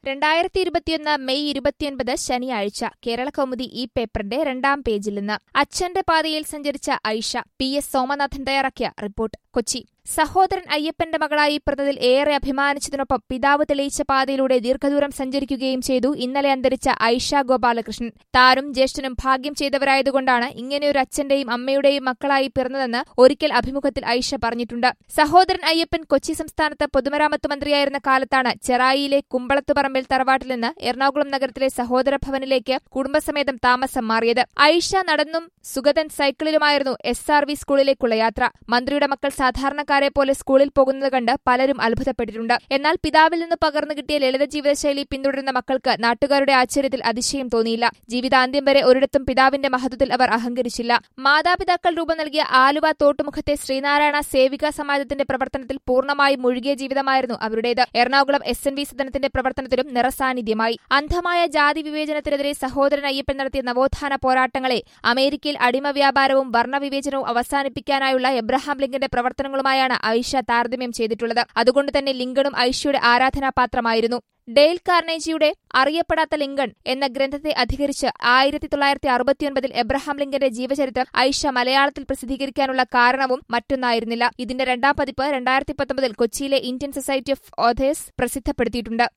രണ്ടായിരത്തി ഇരുപത്തിയൊന്ന് മെയ് ഇരുപത്തിയൊൻപത് ശനിയാഴ്ച കേരള കൗമുദി ഈ പേപ്പറിന്റെ രണ്ടാം പേജിൽ നിന്ന് അച്ഛന്റെ പാതയിൽ സഞ്ചരിച്ച ഐഷ പി എസ് സോമനാഥൻ തയ്യാറാക്കിയ റിപ്പോർട്ട് കൊച്ചി സഹോദരൻ അയ്യപ്പന്റെ മകളായി പിറന്നതിൽ ഏറെ അഭിമാനിച്ചതിനൊപ്പം പിതാവ് തെളിയിച്ച പാതയിലൂടെ ദീർഘദൂരം സഞ്ചരിക്കുകയും ചെയ്തു ഇന്നലെ അന്തരിച്ച ഐഷ ഗോപാലകൃഷ്ണൻ താനും ജ്യേഷ്ഠനും ഭാഗ്യം ചെയ്തവരായതുകൊണ്ടാണ് ഇങ്ങനെയൊരു അച്ഛന്റെയും അമ്മയുടെയും മക്കളായി പിറന്നതെന്ന് ഒരിക്കൽ അഭിമുഖത്തിൽ ഐഷ പറഞ്ഞിട്ടുണ്ട് സഹോദരൻ അയ്യപ്പൻ കൊച്ചി സംസ്ഥാനത്ത് പൊതുമരാമത്ത് മന്ത്രിയായിരുന്ന കാലത്താണ് ചെറായിയിലെ കുമ്പളത്തുപറമ്പിൽ തറവാട്ടിൽ നിന്ന് എറണാകുളം നഗരത്തിലെ സഹോദര ഭവനിലേക്ക് കുടുംബസമേതം താമസം മാറിയത് ഐഷ നടന്നും സുഗതൻ സൈക്കിളിലുമായിരുന്നു എസ് ആർ വി സ്കൂളിലേക്കുള്ള യാത്ര മന്ത്രിയുടെ മക്കൾ സാധാരണക്കാരെ പോലെ സ്കൂളിൽ പോകുന്നത് കണ്ട് പലരും അത്ഭുതപ്പെട്ടിട്ടുണ്ട് എന്നാൽ പിതാവിൽ നിന്ന് പകർന്നു കിട്ടിയ ലളിത ജീവിതശൈലി പിന്തുടരുന്ന മക്കൾക്ക് നാട്ടുകാരുടെ ആശ്ചര്യത്തിൽ അതിശയം തോന്നിയില്ല ജീവിതാന്ത്യം വരെ ഒരിടത്തും പിതാവിന്റെ മഹത്വത്തിൽ അവർ അഹങ്കരിച്ചില്ല മാതാപിതാക്കൾ രൂപം നൽകിയ ആലുവ തോട്ടുമുഖത്തെ ശ്രീനാരായണ സേവിക സമാജത്തിന്റെ പ്രവർത്തനത്തിൽ പൂർണ്ണമായി മുഴുകിയ ജീവിതമായിരുന്നു അവരുടേത് എറണാകുളം എസ് എൻ വി സദനത്തിന്റെ പ്രവർത്തനത്തിലും നിറസാന്നിധ്യമായി അന്ധമായ ജാതി വിവേചനത്തിനെതിരെ സഹോദരൻ അയ്യപ്പൻ നടത്തിയ നവോത്ഥാന പോരാട്ടങ്ങളെ അമേരിക്കയിൽ അടിമ വ്യാപാരവും വർണ്ണവിവേചനവും അവസാനിപ്പിക്കാനായുള്ള എബ്രഹാം ലിങ്കന്റെ പ്രവർത്തനങ്ങളുമായാണ് ഐഷ താരതമ്യം ചെയ്തിട്ടുള്ളത് അതുകൊണ്ട് തന്നെ ലിങ്കണും ഐഷയുടെ ആരാധനാപാത്രമായിരുന്നു ഡെയിൽ കാർണേജിയുടെ അറിയപ്പെടാത്ത ലിങ്കൺ എന്ന ഗ്രന്ഥത്തെ അധികരിച്ച് ആയിരത്തി തൊള്ളായിരത്തി അറുപത്തിയൊൻപതിൽ എബ്രഹാം ലിങ്കന്റെ ജീവചരിത്രം ഐഷ മലയാളത്തിൽ പ്രസിദ്ധീകരിക്കാനുള്ള കാരണവും മറ്റൊന്നായിരുന്നില്ല ഇതിന്റെ രണ്ടാം പതിപ്പ് രണ്ടായിരത്തി പത്തൊമ്പതിൽ കൊച്ചിയിലെ ഇന്ത്യൻ സൊസൈറ്റി ഓഫ് ഓഥേഴ്സ് പ്രസിദ്ധപ്പെടുത്തിയിട്ടുണ്ട്